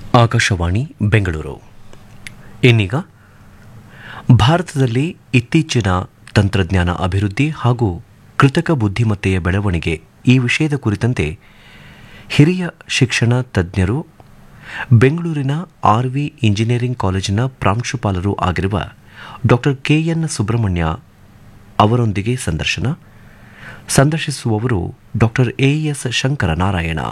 ಆಕಾಶವಾಣಿ ಬೆಂಗಳೂರು ಇನ್ನೀಗ ಭಾರತದಲ್ಲಿ ಇತ್ತೀಚಿನ ತಂತ್ರಜ್ಞಾನ ಅಭಿವೃದ್ಧಿ ಹಾಗೂ ಕೃತಕ ಬುದ್ಧಿಮತ್ತೆಯ ಬೆಳವಣಿಗೆ ಈ ವಿಷಯದ ಕುರಿತಂತೆ ಹಿರಿಯ ಶಿಕ್ಷಣ ತಜ್ಞರು ಬೆಂಗಳೂರಿನ ಆರ್ ವಿ ಇಂಜಿನಿಯರಿಂಗ್ ಕಾಲೇಜಿನ ಪ್ರಾಂಶುಪಾಲರೂ ಆಗಿರುವ ಡಾಕ್ಟರ್ ಕೆ ಎನ್ ಸುಬ್ರಹ್ಮಣ್ಯ ಅವರೊಂದಿಗೆ ಸಂದರ್ಶನ ಸಂದರ್ಶಿಸುವವರು ಡಾಕ್ಟರ್ ಎ ಎಸ್ ಶಂಕರನಾರಾಯಣ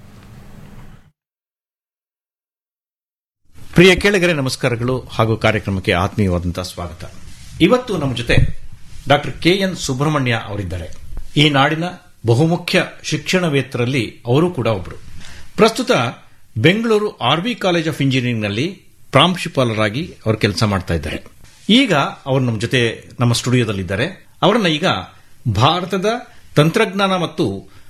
ಪ್ರಿಯ ಕೇಳಿಗರೆ ನಮಸ್ಕಾರಗಳು ಹಾಗೂ ಕಾರ್ಯಕ್ರಮಕ್ಕೆ ಆತ್ಮೀಯವಾದಂತಹ ಸ್ವಾಗತ ಇವತ್ತು ನಮ್ಮ ಜೊತೆ ಡಾಕ್ಟರ್ ಕೆ ಎನ್ ಸುಬ್ರಹ್ಮಣ್ಯ ಅವರಿದ್ದಾರೆ ಈ ನಾಡಿನ ಬಹುಮುಖ್ಯ ಶಿಕ್ಷಣವೇತ್ತರಲ್ಲಿ ಅವರು ಕೂಡ ಒಬ್ಬರು ಪ್ರಸ್ತುತ ಬೆಂಗಳೂರು ಆರ್ವಿ ಕಾಲೇಜ್ ಆಫ್ ಇಂಜಿನಿಯರಿಂಗ್ನಲ್ಲಿ ಪ್ರಾಂಶುಪಾಲರಾಗಿ ಅವರು ಕೆಲಸ ಮಾಡ್ತಾ ಇದ್ದಾರೆ ಈಗ ಅವರು ನಮ್ಮ ಜೊತೆ ನಮ್ಮ ಸ್ಟುಡಿಯೋದಲ್ಲಿದ್ದಾರೆ ಅವರನ್ನ ಈಗ ಭಾರತದ ತಂತ್ರಜ್ಞಾನ ಮತ್ತು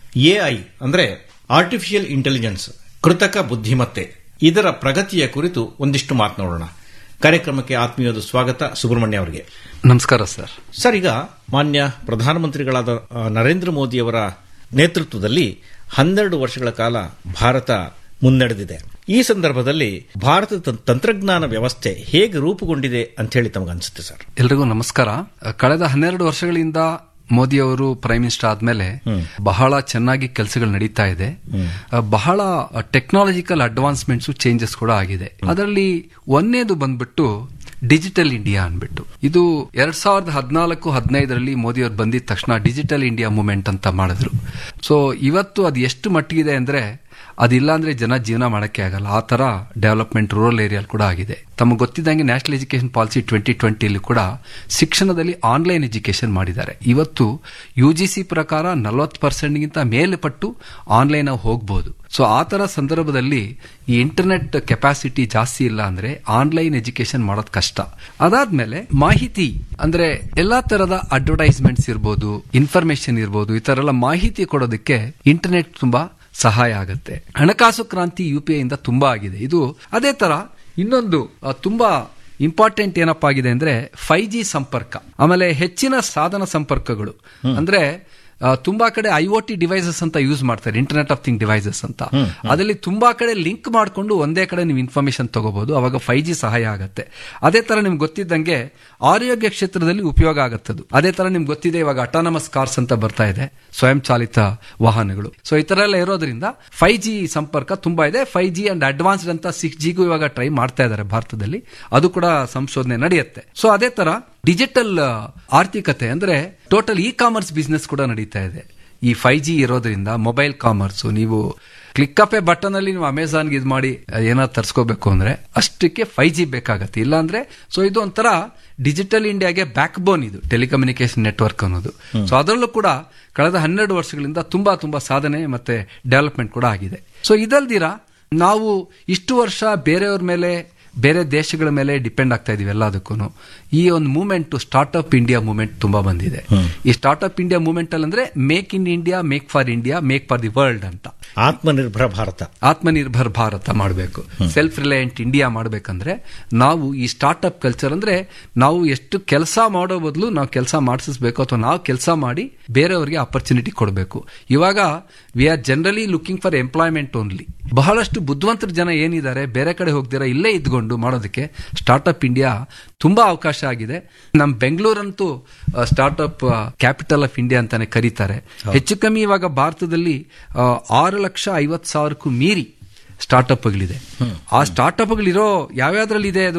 ಎಐ ಅಂದ್ರೆ ಆರ್ಟಿಫಿಷಿಯಲ್ ಇಂಟೆಲಿಜೆನ್ಸ್ ಕೃತಕ ಬುದ್ಧಿಮತ್ತೆ ಇದರ ಪ್ರಗತಿಯ ಕುರಿತು ಒಂದಿಷ್ಟು ಮಾತನಾಡೋಣ ಕಾರ್ಯಕ್ರಮಕ್ಕೆ ಆತ್ಮೀಯವಾದ ಸ್ವಾಗತ ಸುಬ್ರಹ್ಮಣ್ಯ ಅವರಿಗೆ ನಮಸ್ಕಾರ ಸರ್ ಸರ್ ಈಗ ಮಾನ್ಯ ಪ್ರಧಾನಮಂತ್ರಿಗಳಾದ ಆ, ನರೇಂದ್ರ ಮೋದಿಯವರ ನೇತೃತ್ವದಲ್ಲಿ ಹನ್ನೆರಡು ವರ್ಷಗಳ ಕಾಲ ಭಾರತ ಮುನ್ನಡೆದಿದೆ ಈ ಸಂದರ್ಭದಲ್ಲಿ ಭಾರತದ ತಂ- ತಂತ್ರಜ್ಞಾನ ವ್ಯವಸ್ಥೆ ಹೇಗೆ ರೂಪುಗೊಂಡಿದೆ ಅಂತ ಹೇಳಿ ತಮಗನ್ಸುತ್ತೆ ಸರ್ ಎಲ್ರಿಗೂ ನಮಸ್ಕಾರ ಕಳೆದ ಹನ್ನೆರಡು ವರ್ಷಗಳಿಂದ ಮೋದಿ ಅವರು ಪ್ರೈಮ್ ಮಿನಿಸ್ಟರ್ ಆದ್ಮೇಲೆ ಬಹಳ ಚೆನ್ನಾಗಿ ಕೆಲಸಗಳು ನಡೀತಾ ಇದೆ ಅಹ್, ಬಹಳ ಟೆಕ್ನಾಲಜಿಕಲ್ ಅಡ್ವಾನ್ಸ್ಮೆಂಟ್ಸ್ ಚೇಂಜಸ್ ಕೂಡ ಆಗಿದೆ ಅದರಲ್ಲಿ ಒಂದೇದು ಬಂದ್ಬಿಟ್ಟು ಡಿಜಿಟಲ್ ಇಂಡಿಯಾ ಅನ್ಬಿಟ್ಟು ಇದು ಎರಡ್ ಸಾವಿರದ ಹದಿನಾಲ್ಕು ಹದಿನೈದರಲ್ಲಿ ಮೋದಿ ಅವರು ಬಂದಿದ ತಕ್ಷಣ ಡಿಜಿಟಲ್ ಇಂಡಿಯಾ ಮೂವ್ಮೆಂಟ್ ಅಂತ ಮಾಡಿದ್ರು ಸೊ ಇವತ್ತು ಅದು ಎಷ್ಟು ಮಟ್ಟಿಗಿದೆ ಅಂದ್ರೆ ಅದಿಲ್ಲ ಅಂದ್ರೆ ಜನ ಜೀವನ ಮಾಡಕ್ಕೆ ಆಗಲ್ಲ ಆ ತರ ಡೆವಲಪ್ಮೆಂಟ್ ರೂರಲ್ ಏರಿಯಾಲ್ ಕೂಡ ಆಗಿದೆ ತಮಗೆ ಗೊತ್ತಿದ್ದಂಗೆ ನ್ಯಾಷನಲ್ ಎಜುಕೇಶನ್ ಪಾಲಿಸಿ ಟ್ವೆಂಟಿ ಟ್ವೆಂಟಿಲಿ ಕೂಡ ಶಿಕ್ಷಣದಲ್ಲಿ ಆನ್ಲೈನ್ ಎಜುಕೇಶನ್ ಮಾಡಿದ್ದಾರೆ ಇವತ್ತು ಯು ಜಿ ಸಿ ಪ್ರಕಾರ ನಲವತ್ತು ಪರ್ಸೆಂಟ್ಗಿಂತ ಮೇಲೆ ಪಟ್ಟು ಆನ್ಲೈನ್ ಹೋಗ್ಬೋದು ಸೊ ಆ ತರ ಸಂದರ್ಭದಲ್ಲಿ ಈ ಇಂಟರ್ನೆಟ್ ಕೆಪಾಸಿಟಿ ಜಾಸ್ತಿ ಇಲ್ಲ ಅಂದ್ರೆ ಆನ್ಲೈನ್ ಎಜುಕೇಶನ್ ಮಾಡೋದು ಕಷ್ಟ ಅದಾದ್ಮೇಲೆ ಮಾಹಿತಿ ಅಂದ್ರೆ ಎಲ್ಲಾ ತರದ ಅಡ್ವರ್ಟೈಸ್ಮೆಂಟ್ಸ್ ಇರ್ಬೋದು ಇನ್ಫಾರ್ಮೇಶನ್ ಇರ್ಬೋದು ಈ ತರ ಎಲ್ಲ ಮಾಹಿತಿ ಕೊಡೋದಕ್ಕೆ ಇಂಟರ್ನೆಟ್ ತುಂಬಾ ಸಹಾಯ ಆಗುತ್ತೆ ಹಣಕಾಸು ಕ್ರಾಂತಿ ಯು ಪಿ ಐ ಇಂದ ತುಂಬಾ ಆಗಿದೆ ಇದು ಅದೇ ತರ ಇನ್ನೊಂದು ಆ, ತುಂಬಾ ಇಂಪಾರ್ಟೆಂಟ್ ಏನಪ್ಪಾ ಆಗಿದೆ ಅಂದ್ರೆ ಫೈವ್ ಜಿ ಸಂಪರ್ಕ ಆಮೇಲೆ ಹೆಚ್ಚಿನ ಸಾಧನ ಸಂಪರ್ಕಗಳು ಅಂದ್ರೆ ಆ, ತುಂಬಾ ಕಡೆ ಐ ಒ ಟಿ ಡಿವೈಸಸ್ ಅಂತ ಯೂಸ್ ಮಾಡ್ತಾರೆ ಇಂಟರ್ನೆಟ್ ಆಫ್ ಥಿಂಗ್ ಡಿವೈಸಸ್ ಅಂತ ಅದರಲ್ಲಿ ತುಂಬಾ ಕಡೆ ಲಿಂಕ್ ಮಾಡಿಕೊಂಡು ಒಂದೇ ಕಡೆ ನೀವು ಇನ್ಫಾರ್ಮೇಶನ್ ತಗೋಬಹುದು ಅವಾಗ ಫೈವ್ ಜಿ ಸಹಾಯ ಆಗುತ್ತೆ ಅದೇ ತರ ನಿಮ್ಗೆ ಗೊತ್ತಿದ್ದಂಗೆ ಆರೋಗ್ಯ ಕ್ಷೇತ್ರದಲ್ಲಿ ಉಪಯೋಗ ಆಗುತ್ತದು ಅದೇ ತರ ನಿಮ್ಗೆ ಗೊತ್ತಿದೆ ಇವಾಗ ಅಟಾನಮಸ್ ಕಾರ್ಸ್ ಅಂತ ಬರ್ತಾ ಇದೆ ಸ್ವಯಂ ಚಾಲಿತ ವಾಹನಗಳು ಸೊ ಈ ತರ ಎಲ್ಲ ಇರೋದ್ರಿಂದ ಫೈವ್ ಜಿ ಸಂಪರ್ಕ ತುಂಬಾ ಇದೆ ಫೈವ್ ಜಿ ಅಂಡ್ ಅಡ್ವಾನ್ಸ್ಡ್ ಅಂತ ಸಿಕ್ಸ್ ಜಿಗೂ ಇವಾಗ ಟ್ರೈ ಮಾಡ್ತಾ ಇದ್ದಾರೆ ಭಾರತದಲ್ಲಿ ಅದು ಕೂಡ ಸಂಶೋಧನೆ ನಡೆಯುತ್ತೆ ಸೊ ಅದೇ ತರ ಡಿಜಿಟಲ್ ಆರ್ಥಿಕತೆ ಅಂದ್ರೆ ಟೋಟಲ್ ಇ ಕಾಮರ್ಸ್ ಬಿಸ್ನೆಸ್ ಕೂಡ ನಡೀತಾ ಇದೆ ಈ ಫೈವ್ ಜಿ ಇರೋದ್ರಿಂದ ಮೊಬೈಲ್ ಕಾಮರ್ಸ್ ನೀವು ಕ್ಲಿಕ್ ಅಪ್ ಎ ಬಟನ್ ಅಲ್ಲಿ ನೀವು ಅಮೆಝಾನ್ಗೆ ಇದು ಮಾಡಿ ಏನಾದ್ರು ತರಿಸ್ಕೋಬೇಕು ಅಂದ್ರೆ ಅಷ್ಟಕ್ಕೆ ಫೈವ್ ಜಿ ಬೇಕಾಗತ್ತೆ ಇಲ್ಲಾಂದ್ರೆ ಸೊ ಇದು ಒಂಥರ ಡಿಜಿಟಲ್ ಇಂಡಿಯಾಗೆ ಬ್ಯಾಕ್ ಬೋನ್ ಇದು ಟೆಲಿಕಮ್ಯುನಿಕೇಶನ್ ನೆಟ್ವರ್ಕ್ ಅನ್ನೋದು ಸೊ ಅದರಲ್ಲೂ ಕೂಡ ಕಳೆದ ಹನ್ನೆರಡು ವರ್ಷಗಳಿಂದ ತುಂಬಾ ತುಂಬಾ ಸಾಧನೆ ಮತ್ತೆ ಡೆವಲಪ್ಮೆಂಟ್ ಕೂಡ ಆಗಿದೆ ಸೊ ಇದಲ್ದಿರ ನಾವು ಇಷ್ಟು ವರ್ಷ ಬೇರೆಯವ್ರ ಮೇಲೆ ಬೇರೆ ದೇಶಗಳ ಮೇಲೆ ಡಿಪೆಂಡ್ ಆಗ್ತಾ ಇದೀವಿ ಎಲ್ಲದಕ್ಕೂ ಈ ಒಂದು ಮೂವ್ಮೆಂಟ್ ಸ್ಟಾರ್ಟ್ಅಪ್ ಇಂಡಿಯಾ ಮೂವ್ಮೆಂಟ್ ತುಂಬಾ ಬಂದಿದೆ ಈ ಸ್ಟಾರ್ಟ್ಅಪ್ ಇಂಡಿಯಾ ಮೂವ್ಮೆಂಟ್ ಅಲ್ಲಿ ಅಂದ್ರೆ make in India make for India make for the world ಅಂತ ಆತ್ಮನಿರ್ಭರ ಭಾರತ ಆತ್ಮನಿರ್ಭರ್ ಭಾರತ ಮಾಡಬೇಕು ಸೆಲ್ಫ್ ರಿಲಯಂಟ್ ಇಂಡಿಯಾ ಮಾಡಬೇಕಂದ್ರೆ ನಾವು ಈ ಸ್ಟಾರ್ಟ್ಅಪ್ ಕಲ್ಚರ್ ಅಂದ್ರೆ ನಾವು ಎಷ್ಟು ಕೆಲಸ ಮಾಡೋ ಬದಲು ನಾವು ಕೆಲಸ ಮಾಡಿಸ್ಬೇಕು ಅಥವಾ ನಾವು ಕೆಲಸ ಮಾಡಿ ಬೇರೆಯವರಿಗೆ ಅಪರ್ಚುನಿಟಿ ಕೊಡಬೇಕು ಇವಾಗ we are generally looking for employment only ಬಹಳಷ್ಟು ಬುದ್ಧಿವಂತರ ಜನ ಏನಿದ್ದಾರೆ ಬೇರೆ ಕಡೆ ಹೋಗ್ದಿರಾ ಇಲ್ಲೇ ಇದ್ಕೊಂಡು ಮಾಡೋದಕ್ಕೆ ಸ್ಟಾರ್ಟ್ಅಪ್ ಇಂಡಿಯಾ ತುಂಬಾ ಅವಕಾಶ ಆಗಿದೆ ನಮ್ಮ ಬೆಂಗಳೂರಂತೂ ಸ್ಟಾರ್ಟ್ಅಪ್ ಕ್ಯಾಪಿಟಲ್ ಆಫ್ ಇಂಡಿಯಾ ಅಂತಾನೆ ಕರೀತಾರೆ ಹೆಚ್ಚು ಕಮ್ಮಿ ಇವಾಗ ಭಾರತದಲ್ಲಿ ಆ, ಆರು ಲಕ್ಷ ಐವತ್ತು ಸಾವಿರಕ್ಕೂ ಮೀರಿ ಸ್ಟಾರ್ಟ್ಅಪ್ಗಳಿದೆ ಆ ಸ್ಟಾರ್ಟ್ಅಪ್ಗಳಿರೋ ಯಾವ್ಯಾವ್ದ್ರಲ್ಲಿ ಇದೆ ಅದು